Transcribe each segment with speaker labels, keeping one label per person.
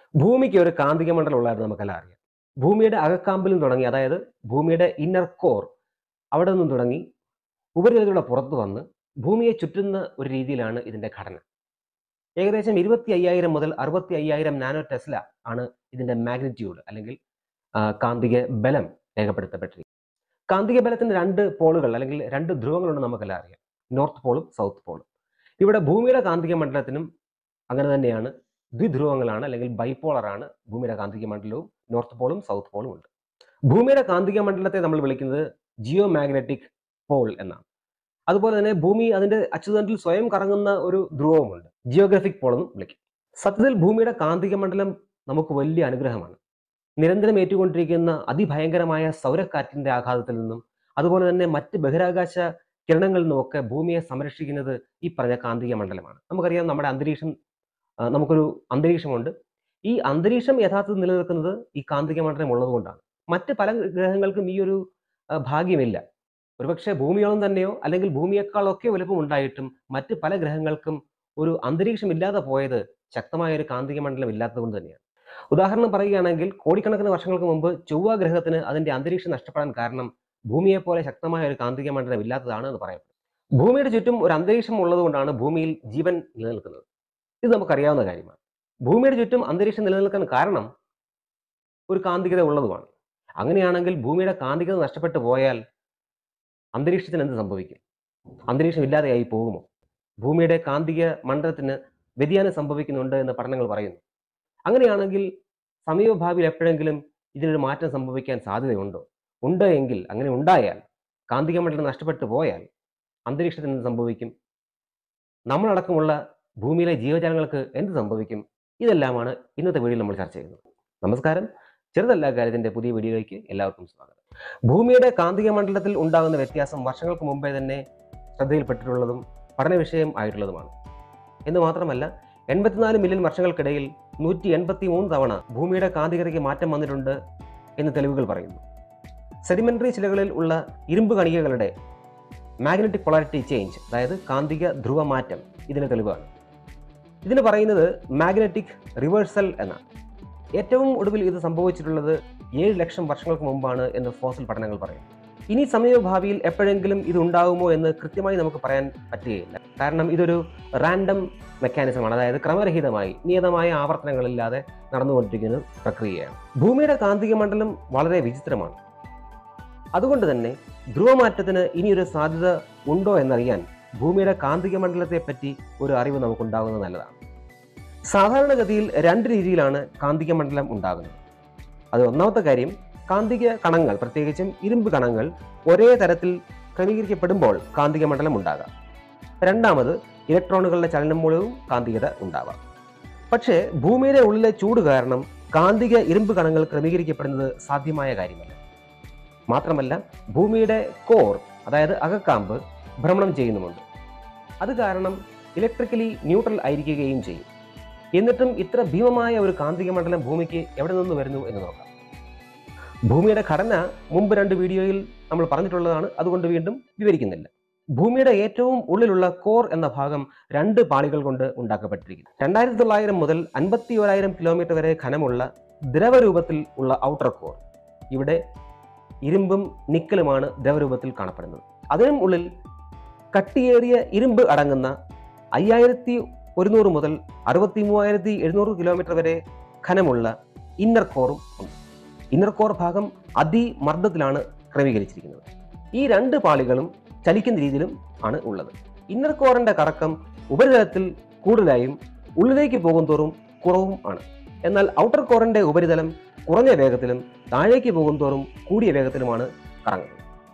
Speaker 1: ഭൂമിക്ക് ഒരു കാന്തിക മണ്ഡലം ഉള്ളതായിട്ട് നമുക്കെല്ലാം അറിയാം ഭൂമിയുടെ അകക്കാമ്പിലും തുടങ്ങി അതായത് ഭൂമിയുടെ ഇന്നർ കോർ അവിടെ നിന്നും തുടങ്ങി ഉപരിതലത്തിലൂടെ പുറത്തു വന്ന് ഭൂമിയെ ചുറ്റുന്ന ഒരു രീതിയിലാണ് ഇതിന്റെ ഘടന ഏകദേശം ഇരുപത്തി അയ്യായിരം മുതൽ അറുപത്തി അയ്യായിരം നാനോ ടെസ്ല ആണ് ഇതിന്റെ മാഗ്നിറ്റ്യൂഡ് അല്ലെങ്കിൽ ആ, കാന്തിക ബലം രേഖപ്പെടുത്തപ്പെട്ടിരിക്കുന്നത് കാന്തിക ബലത്തിന് രണ്ട് പോളുകൾ അല്ലെങ്കിൽ രണ്ട് ധ്രുവങ്ങളുണ്ട് നമുക്കെല്ലാം അറിയാം നോർത്ത് പോളും സൗത്ത് പോളും ഇവിടെ ഭൂമിയുടെ കാന്തിക മണ്ഡലത്തിനും അങ്ങനെ തന്നെയാണ് ദ്വിധ്രുവങ്ങളാണ് അല്ലെങ്കിൽ ബൈപോളറാണ് ഭൂമിയുടെ കാന്തിക മണ്ഡലവും നോർത്ത് പോളും സൗത്ത് പോളും ഉണ്ട് ഭൂമിയുടെ കാന്തിക മണ്ഡലത്തെ നമ്മൾ വിളിക്കുന്നത് ജിയോ മാഗ്നറ്റിക് പോൾ എന്നാണ് അതുപോലെ തന്നെ ഭൂമി അതിന്റെ അച്ചുതണ്ടിൽ സ്വയം കറങ്ങുന്ന ഒരു ധ്രുവവുമുണ്ട് ജിയോഗ്രഫിക് പോൾ എന്നും വിളിക്കും സത്യത്തിൽ ഭൂമിയുടെ കാന്തിക മണ്ഡലം നമുക്ക് വലിയ അനുഗ്രഹമാണ് നിരന്തരം ഏറ്റുകൊണ്ടിരിക്കുന്ന അതിഭയങ്കരമായ സൗരക്കാറ്റിന്റെ ആഘാതത്തിൽ നിന്നും അതുപോലെ തന്നെ മറ്റ് ബഹിരാകാശ കിരണങ്ങളിൽ നിന്നുമൊക്കെ ഭൂമിയെ സംരക്ഷിക്കുന്നത് ഈ പറഞ്ഞ കാന്തിക മണ്ഡലമാണ് നമുക്കറിയാം നമ്മുടെ അന്തരീക്ഷം ആ, നമുക്കൊരു അന്തരീക്ഷമുണ്ട് ഈ അന്തരീക്ഷം യഥാർത്ഥത്തിൽ നിലനിൽക്കുന്നത് ഈ കാന്തിക മണ്ഡലം ഉള്ളതുകൊണ്ടാണ് മറ്റ് പല ഗ്രഹങ്ങൾക്കും ഈ ഒരു ആ, ഭാഗ്യമില്ല ഒരുപക്ഷെ ഭൂമിയോളം തന്നെയോ അല്ലെങ്കിൽ ഭൂമിയേക്കാളൊക്കെ വലുപ്പം ഉണ്ടായിട്ടും മറ്റ് പല ഗ്രഹങ്ങൾക്കും ഒരു അന്തരീക്ഷം ഇല്ലാതെ പോയത് ശക്തമായ ഒരു കാന്തിക മണ്ഡലം ഇല്ലാത്തത് കൊണ്ട് തന്നെയാണ് ഉദാഹരണം പറയുകയാണെങ്കിൽ കോടിക്കണക്കിന് വർഷങ്ങൾക്ക് മുമ്പ് ചൊവ്വ ഗ്രഹത്തിന് അതിന്റെ അന്തരീക്ഷം നഷ്ടപ്പെടാൻ കാരണം ഭൂമിയെ പോലെ ശക്തമായ ഒരു കാന്തിക മണ്ഡലം ഇല്ലാത്തതാണ് എന്ന് പറയപ്പെടും ഭൂമിയുടെ ചുറ്റും ഒരു അന്തരീക്ഷം ഉള്ളതുകൊണ്ടാണ് ഭൂമിയിൽ ജീവൻ നിലനിൽക്കുന്നത് ഇത് നമുക്കറിയാവുന്ന കാര്യമാണ് ഭൂമിയുടെ ചുറ്റും അന്തരീക്ഷം നിലനിൽക്കാൻ കാരണം ഒരു കാന്തികത ഉള്ളതുമാണ് അങ്ങനെയാണെങ്കിൽ ഭൂമിയുടെ കാന്തികത നഷ്ടപ്പെട്ടു പോയാൽ അന്തരീക്ഷത്തിന് എന്ത് സംഭവിക്കും അന്തരീക്ഷം ഇല്ലാതെയായി പോകുമോ ഭൂമിയുടെ കാന്തിക മണ്ഡലത്തിന് വ്യതിയാനം സംഭവിക്കുന്നുണ്ട് എന്ന് പഠനങ്ങൾ പറയുന്നു അങ്ങനെയാണെങ്കിൽ സമീപഭാവിയിൽ എപ്പോഴെങ്കിലും ഇതിനൊരു മാറ്റം സംഭവിക്കാൻ സാധ്യതയുണ്ടോ ഉണ്ട് എങ്കിൽ അങ്ങനെ ഉണ്ടായാൽ കാന്തിക മണ്ഡലം നഷ്ടപ്പെട്ടു പോയാൽ അന്തരീക്ഷത്തിന് എന്ത് സംഭവിക്കും നമ്മളടക്കമുള്ള ഭൂമിയിലെ ജീവജാലങ്ങൾക്ക് എന്ത് സംഭവിക്കും ഇതെല്ലാമാണ് ഇന്നത്തെ വീഡിയോയിൽ നമ്മൾ ചർച്ച ചെയ്യുന്നത് നമസ്കാരം ചെറുതല്ല കാര്യത്തിന്റെ പുതിയ വീഡിയോയിലേക്ക് എല്ലാവർക്കും സ്വാഗതം ഭൂമിയുടെ കാന്തിക മണ്ഡലത്തിൽ ഉണ്ടാകുന്ന വ്യത്യാസം വർഷങ്ങൾക്ക് മുമ്പേ തന്നെ ശ്രദ്ധയിൽപ്പെട്ടിട്ടുള്ളതും പഠന വിഷയം ആയിട്ടുള്ളതുമാണ് എന്ന് മാത്രമല്ല എൺപത്തിനാല് മില്യൺ വർഷങ്ങൾക്കിടയിൽ നൂറ്റി എൺപത്തി മൂന്ന് തവണ ഭൂമിയുടെ കാന്തികതയ്ക്ക് മാറ്റം വന്നിട്ടുണ്ട് എന്ന് തെളിവുകൾ പറയുന്നു സെഡിമെന്ററി ശിലകളിൽ ഉള്ള ഇരുമ്പ് കണികകളുടെ മാഗ്നറ്റിക് പൊളാരിറ്റി ചേഞ്ച് അതായത് കാന്തിക ധ്രുവമാറ്റം ഇതിന് തെളിവാണ് ഇതിന് പറയുന്നത് മാഗ്നറ്റിക് റിവേഴ്സൽ എന്നാണ് ഏറ്റവും ഒടുവിൽ ഇത് സംഭവിച്ചിട്ടുള്ളത് ഏഴ് ലക്ഷം വർഷങ്ങൾക്ക് മുമ്പാണ് എന്ന് ഫോസിൽ പഠനങ്ങൾ പറയും ഇനി സമീപഭാവിയിൽ എപ്പോഴെങ്കിലും ഇത് ഉണ്ടാകുമോ എന്ന് കൃത്യമായി നമുക്ക് പറയാൻ പറ്റുകയില്ല കാരണം ഇതൊരു റാൻഡം മെക്കാനിസമാണ് അതായത് ക്രമരഹിതമായി നിയതമായ ആവർത്തനങ്ങളില്ലാതെ നടന്നുകൊണ്ടിരിക്കുന്ന പ്രക്രിയയാണ് ഭൂമിയുടെ കാന്തിക മണ്ഡലം വളരെ വിചിത്രമാണ് അതുകൊണ്ട് തന്നെ ധ്രുവമാറ്റത്തിന് ഇനിയൊരു സാധ്യത ഉണ്ടോ എന്നറിയാൻ ഭൂമിയുടെ കാന്തിക മണ്ഡലത്തെ പറ്റി ഒരു അറിവ് നമുക്കുണ്ടാകുന്നത് നല്ലതാണ് സാധാരണഗതിയിൽ രണ്ട് രീതിയിലാണ് കാന്തിക മണ്ഡലം ഉണ്ടാകുന്നത് അത് ഒന്നാമത്തെ കാര്യം കാന്തിക കണങ്ങൾ പ്രത്യേകിച്ചും ഇരുമ്പ് കണങ്ങൾ ഒരേ തരത്തിൽ ക്രമീകരിക്കപ്പെടുമ്പോൾ കാന്തിക മണ്ഡലം ഉണ്ടാകാം രണ്ടാമത് ഇലക്ട്രോണുകളുടെ ചലനം മൂലവും കാന്തികത ഉണ്ടാവാം പക്ഷേ ഭൂമിയുടെ ഉള്ളിലെ ചൂട് കാരണം കാന്തിക ഇരുമ്പ് കണങ്ങൾ ക്രമീകരിക്കപ്പെടുന്നത് സാധ്യമായ കാര്യമല്ല മാത്രമല്ല ഭൂമിയുടെ കോർ അതായത് അകക്കാമ്പ് ഭ്രമണം ചെയ്യുന്നുമുണ്ട് അത് കാരണം ഇലക്ട്രിക്കലി ന്യൂട്രൽ ആയിരിക്കുകയും ചെയ്യും എന്നിട്ടും ഇത്ര ഭീമമായ ഒരു കാന്തിക മണ്ഡലം ഭൂമിക്ക് എവിടെ നിന്ന് വരുന്നു എന്ന് നോക്കാം ഭൂമിയുടെ ഘടന മുമ്പ് രണ്ട് വീഡിയോയിൽ നമ്മൾ പറഞ്ഞിട്ടുള്ളതാണ് അതുകൊണ്ട് വീണ്ടും വിവരിക്കുന്നില്ല ഭൂമിയുടെ ഏറ്റവും ഉള്ളിലുള്ള കോർ എന്ന ഭാഗം രണ്ട് പാളികൾ കൊണ്ട് ഉണ്ടാക്കപ്പെട്ടിരിക്കുന്നു രണ്ടായിരത്തി തൊള്ളായിരം മുതൽ അൻപത്തി ഒരായിരം കിലോമീറ്റർ വരെ ഘനമുള്ള ദ്രവരൂപത്തിൽ ഉള്ള ഔട്ടർ കോർ ഇവിടെ ഇരുമ്പും നിക്കലുമാണ് ദ്രവരൂപത്തിൽ കാണപ്പെടുന്നത് അതിനും ഉള്ളിൽ കട്ടിയേറിയ ഇരുമ്പ് അടങ്ങുന്ന അയ്യായിരത്തി ഒരുന്നൂറ് മുതൽ അറുപത്തി മൂവായിരത്തി എഴുന്നൂറ് കിലോമീറ്റർ വരെ ഘനമുള്ള ഇന്നർ കോറും ഉണ്ട് ഇന്നർ കോർ ഭാഗം അതിമർദ്ദത്തിലാണ് ക്രമീകരിച്ചിരിക്കുന്നത് ഈ രണ്ട് പാളികളും ചലിക്കുന്ന രീതിയിലും ആണ് ഉള്ളത് ഇന്നർ കോറിന്റെ കറക്കം ഉപരിതലത്തിൽ കൂടുതലായും ഉള്ളിലേക്ക് പോകും തോറും കുറവും ആണ് എന്നാൽ ഔട്ടർ കോറിന്റെ ഉപരിതലം കുറഞ്ഞ വേഗത്തിലും താഴേക്ക് പോകും തോറും കൂടിയ വേഗത്തിലുമാണ് കറങ്ങുന്നത്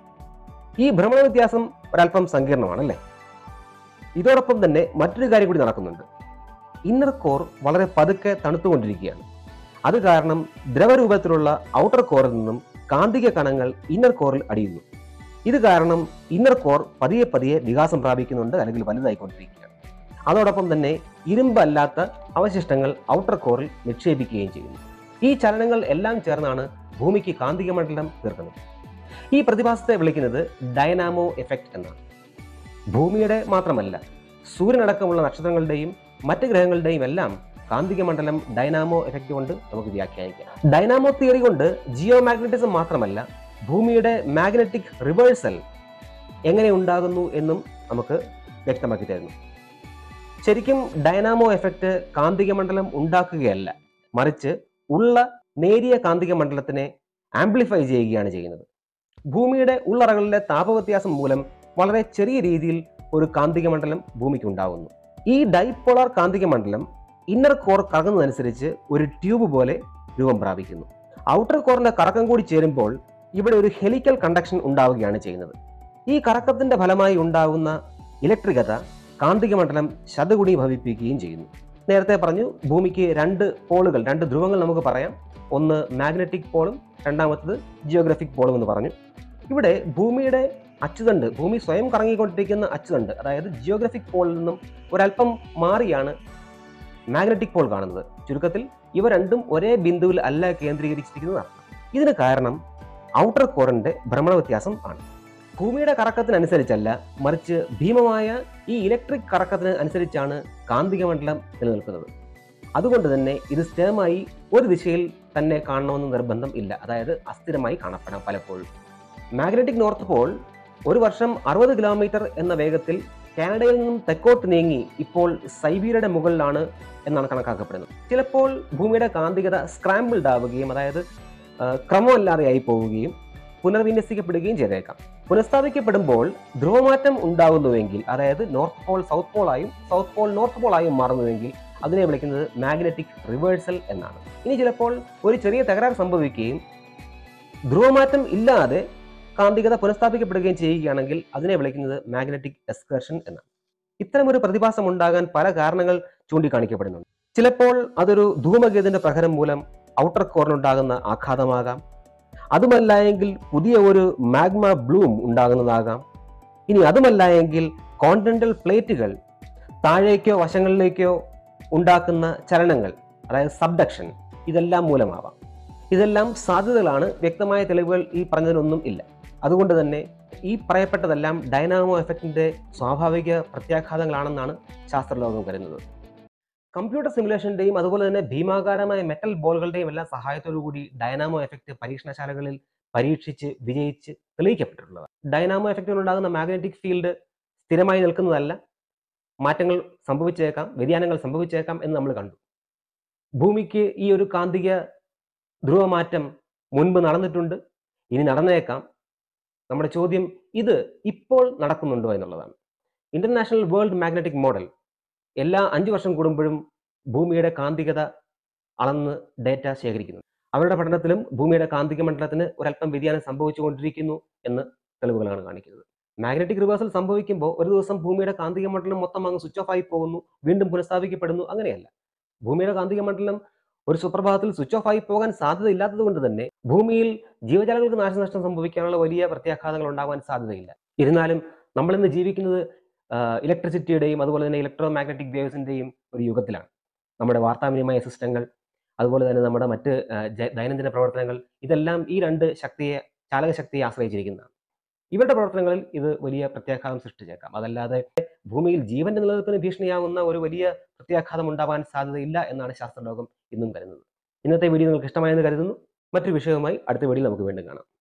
Speaker 1: ഈ ഭ്രമണ വ്യത്യാസം ഒരല്പം സങ്കീർണമാണ് അല്ലേ ഇതോടൊപ്പം തന്നെ മറ്റൊരു കാര്യം കൂടി നടക്കുന്നുണ്ട് ഇന്നർ കോർ വളരെ പതുക്കെ തണുത്തുകൊണ്ടിരിക്കുകയാണ് അത് കാരണം ദ്രവരൂപത്തിലുള്ള ഔട്ടർ കോറിൽ നിന്നും കാന്തിക കണങ്ങൾ ഇന്നർ കോറിൽ അടിയുന്നു ഇത് കാരണം ഇന്നർ കോർ പതിയെ പതിയെ വികാസം പ്രാപിക്കുന്നുണ്ട് അല്ലെങ്കിൽ വലുതായിക്കൊണ്ടിരിക്കുകയാണ് അതോടൊപ്പം തന്നെ ഇരുമ്പല്ലാത്ത അവശിഷ്ടങ്ങൾ ഔട്ടർ കോറിൽ നിക്ഷേപിക്കുകയും ചെയ്യുന്നു ഈ ചലനങ്ങൾ എല്ലാം ചേർന്നാണ് ഭൂമിക്ക് കാന്തിക മണ്ഡലം തീർക്കുന്നത് ഈ പ്രതിഭാസത്തെ വിളിക്കുന്നത് ഡൈനാമോ എഫക്റ്റ് എന്നാണ് ഭൂമിയുടെ മാത്രമല്ല സൂര്യനടക്കമുള്ള നക്ഷത്രങ്ങളുടെയും മറ്റ് ഗ്രഹങ്ങളുടെയും എല്ലാം കാന്തിക മണ്ഡലം ഡൈനാമോ എഫക്റ്റ് കൊണ്ട് നമുക്ക് വ്യാഖ്യാനിക്കാം ഡൈനാമോ തിയറി കൊണ്ട് ജിയോ മാഗ്നറ്റിസം മാത്രമല്ല ഭൂമിയുടെ മാഗ്നറ്റിക് റിവേഴ്സൽ എങ്ങനെ ഉണ്ടാകുന്നു എന്നും നമുക്ക് വ്യക്തമാക്കി തരുന്നു ശരിക്കും ഡൈനാമോ എഫക്റ്റ് കാന്തിക മണ്ഡലം ഉണ്ടാക്കുകയല്ല മറിച്ച് ഉള്ള നേരിയ കാന്തിക മണ്ഡലത്തിനെ ആംപ്ലിഫൈ ചെയ്യുകയാണ് ചെയ്യുന്നത് ഭൂമിയുടെ ഉള്ളറകളിലെ താപവ്യത്യാസം മൂലം വളരെ ചെറിയ രീതിയിൽ ഒരു കാന്തിക മണ്ഡലം ഭൂമിക്ക് ഉണ്ടാകുന്നു ഈ ഡൈപോളാർ കാന്തിക മണ്ഡലം ഇന്നർ കോർ കറങ്ങുന്നതനുസരിച്ച് ഒരു ട്യൂബ് പോലെ രൂപം പ്രാപിക്കുന്നു ഔട്ടർ കോറിന്റെ കറക്കം കൂടി ചേരുമ്പോൾ ഇവിടെ ഒരു ഹെലിക്കൽ കണ്ടക്ഷൻ ഉണ്ടാവുകയാണ് ചെയ്യുന്നത് ഈ കറക്കത്തിന്റെ ഫലമായി ഉണ്ടാകുന്ന ഇലക്ട്രികത കാന്തിക മണ്ഡലം ശതഗുണീഭവിപ്പിക്കുകയും ചെയ്യുന്നു നേരത്തെ പറഞ്ഞു ഭൂമിക്ക് രണ്ട് പോളുകൾ രണ്ട് ധ്രുവങ്ങൾ നമുക്ക് പറയാം ഒന്ന് മാഗ്നറ്റിക് പോളും രണ്ടാമത്തത് ജിയോഗ്രഫിക് പോളും എന്ന് പറഞ്ഞു ഇവിടെ ഭൂമിയുടെ അച്ചുതണ്ട് ഭൂമി സ്വയം കറങ്ങിക്കൊണ്ടിരിക്കുന്ന അച്ചുതണ്ട് അതായത് ജിയോഗ്രഫിക് പോളിൽ നിന്നും ഒരല്പം മാറിയാണ് മാഗ്നറ്റിക് പോൾ കാണുന്നത് ചുരുക്കത്തിൽ ഇവ രണ്ടും ഒരേ ബിന്ദുവിൽ അല്ല കേന്ദ്രീകരിച്ചിരിക്കുന്നത് ഇതിന് കാരണം ഔട്ടർ കോറിന്റെ ഭ്രമണ വ്യത്യാസം ആണ് ഭൂമിയുടെ കറക്കത്തിനനുസരിച്ചല്ല മറിച്ച് ഭീമമായ ഈ ഇലക്ട്രിക് കറക്കത്തിന് അനുസരിച്ചാണ് കാന്തിക മണ്ഡലം നിലനിൽക്കുന്നത് അതുകൊണ്ട് തന്നെ ഇത് സ്ഥിരമായി ഒരു ദിശയിൽ തന്നെ കാണണമെന്ന് നിർബന്ധം ഇല്ല അതായത് അസ്ഥിരമായി കാണപ്പെടാം പലപ്പോഴും മാഗ്നറ്റിക് നോർത്ത് പോൾ ഒരു വർഷം അറുപത് കിലോമീറ്റർ എന്ന വേഗത്തിൽ കാനഡയിൽ നിന്നും തെക്കോട്ട് നീങ്ങി ഇപ്പോൾ സൈബീരിയയുടെ മുകളിലാണ് എന്നാണ് കണക്കാക്കപ്പെടുന്നത് ചിലപ്പോൾ ഭൂമിയുടെ കാന്തികത സ്ക്രാമ്പിൾഡ് ആവുകയും അതായത് ആ, ക്രമമല്ലാതെയായി പോവുകയും പുനർവിന്യസിക്കപ്പെടുകയും ചെയ്തേക്കാം പുനഃസ്ഥാപിക്കപ്പെടുമ്പോൾ ധ്രുവമാറ്റം ഉണ്ടാകുന്നുവെങ്കിൽ അതായത് നോർത്ത് പോൾ സൗത്ത് പോളായും സൗത്ത് പോൾ നോർത്ത് പോളായും മാറുന്നുവെങ്കിൽ അതിനെ വിളിക്കുന്നത് മാഗ്നറ്റിക് റിവേഴ്സൽ എന്നാണ് ഇനി ചിലപ്പോൾ ഒരു ചെറിയ തകരാർ സംഭവിക്കുകയും ധ്രുവമാറ്റം ഇല്ലാതെ കാന്തികത പുനഃസ്ഥാപിക്കപ്പെടുകയും ചെയ്യുകയാണെങ്കിൽ അതിനെ വിളിക്കുന്നത് മാഗ്നറ്റിക് എസ്കർഷൻ എന്നാണ് ഇത്തരമൊരു പ്രതിഭാസം ഉണ്ടാകാൻ പല കാരണങ്ങൾ ചൂണ്ടിക്കാണിക്കപ്പെടുന്നുണ്ട് ചിലപ്പോൾ അതൊരു ധൂമകേതുവിന്റെ പ്രഹരം മൂലം ഔട്ടർ കോറിനുണ്ടാകുന്ന ആഘാതമാകാം അതുമല്ല എങ്കിൽ പുതിയ ഒരു മാഗ്മ ബ്ലൂം ഉണ്ടാകുന്നതാകാം ഇനി അതുമല്ല എങ്കിൽ കോണ്ടിനെന്റൽ പ്ലേറ്റുകൾ താഴേക്കോ വശങ്ങളിലേക്കോ ഉണ്ടാക്കുന്ന ചലനങ്ങൾ അതായത് സബ്ഡക്ഷൻ ഇതെല്ലാം മൂലമാവാം ഇതെല്ലാം സാധ്യതകളാണ് വ്യക്തമായ തെളിവുകൾ ഈ പറഞ്ഞതിനൊന്നും ഇല്ല അതുകൊണ്ട് തന്നെ ഈ പറയപ്പെട്ടതെല്ലാം ഡൈനാമോ എഫക്റ്റിന്റെ സ്വാഭാവിക പ്രത്യാഘാതങ്ങളാണെന്നാണ് ശാസ്ത്രലോകം കരുതുന്നത് കമ്പ്യൂട്ടർ സിമുലേഷന്റെയും അതുപോലെ തന്നെ ഭീമാകാരമായ മെറ്റൽ ബോളുകളുടെയും എല്ലാം സഹായത്തോടു കൂടി ഡൈനാമോ എഫക്റ്റ് പരീക്ഷണശാലകളിൽ പരീക്ഷിച്ച് വിജയിച്ച് തെളിയിക്കപ്പെട്ടിട്ടുള്ളത് ഡൈനാമോ എഫക്റ്റിൽ ഉണ്ടാകുന്ന മാഗ്നറ്റിക് ഫീൽഡ് സ്ഥിരമായി നിൽക്കുന്നതല്ല മാറ്റങ്ങൾ സംഭവിച്ചേക്കാം വ്യതിയാനങ്ങൾ സംഭവിച്ചേക്കാം എന്ന് നമ്മൾ കണ്ടു ഭൂമിക്ക് ഈ ഒരു കാന്തിക ധ്രുവമാറ്റം മുൻപ് നടന്നിട്ടുണ്ട് ഇനി നടന്നേക്കാം നമ്മുടെ ചോദ്യം ഇത് ഇപ്പോൾ നടക്കുന്നുണ്ടോ എന്നുള്ളതാണ് ഇന്റർനാഷണൽ വേൾഡ് മാഗ്നറ്റിക് മോഡൽ എല്ലാ അഞ്ചു വർഷം കൂടുമ്പോഴും ഭൂമിയുടെ കാന്തികത അളന്ന് ഡേറ്റ ശേഖരിക്കുന്നു അവരുടെ പഠനത്തിലും ഭൂമിയുടെ കാന്തിക മണ്ഡലത്തിന് ഒരല്പം വ്യതിയാനം സംഭവിച്ചുകൊണ്ടിരിക്കുന്നു എന്ന് തെളിവുകളാണ് കാണിക്കുന്നത് മാഗ്നറ്റിക് റിവേഴ്സൽ സംഭവിക്കുമ്പോൾ ഒരു ദിവസം ഭൂമിയുടെ കാന്തിക മണ്ഡലം മൊത്തം അങ്ങ് സ്വിച്ച് ഓഫ് ആയി പോകുന്നു വീണ്ടും പുനഃസ്ഥാപിക്കപ്പെടുന്നു അങ്ങനെയല്ല ഭൂമിയുടെ കാന്തിക മണ്ഡലം ഒരു സുപ്രഭാതത്തിൽ സ്വിച്ച് ഓഫ് ആയി പോകാൻ സാധ്യത ഇല്ലാത്തത് കൊണ്ട് തന്നെ ഭൂമിയിൽ ജീവജാലങ്ങൾക്ക് നാശനഷ്ടം സംഭവിക്കാനുള്ള വലിയ പ്രത്യാഘാതങ്ങൾ ഉണ്ടാവാൻ സാധ്യതയില്ല ഇരുന്നാലും നമ്മൾ ഇന്ന് ജീവിക്കുന്നത് ഇലക്ട്രിസിറ്റിയുടെയും അതുപോലെ തന്നെ ഇലക്ട്രോ മാഗ്നറ്റിക് വേവ്സിന്റെയും ഒരു യുഗത്തിലാണ് നമ്മുടെ വാർത്താവിനിമയ സിസ്റ്റങ്ങൾ അതുപോലെ തന്നെ നമ്മുടെ മറ്റ് ആ, ജ- ദൈനംദിന പ്രവർത്തനങ്ങൾ ഇതെല്ലാം ഈ രണ്ട് ശക്തിയെ ചാലക ശക്തിയെ ആശ്രയിച്ചിരിക്കുന്നതാണ് ഇവരുടെ പ്രവർത്തനങ്ങളിൽ ഇത് വലിയ പ്രത്യാഘാതം സൃഷ്ടിച്ചേക്കാം അതല്ലാതെ ഭൂമിയിൽ ജീവന്റെ നിലനിൽപ്പിന് ഭീഷണിയാവുന്ന ഒരു വലിയ പ്രത്യാഘാതം ഉണ്ടാവാൻ സാധ്യതയില്ല എന്നാണ് ശാസ്ത്രലോകം ഇന്നും കരുതുന്നത് ഇന്നത്തെ വീഡിയോ നിങ്ങൾക്ക് ഇഷ്ടമായെന്ന് കരുതുന്നു മറ്റൊരു വിഷയവുമായി അടുത്ത വീഡിയോയിൽ നമുക്ക് വീണ്ടും കാണാം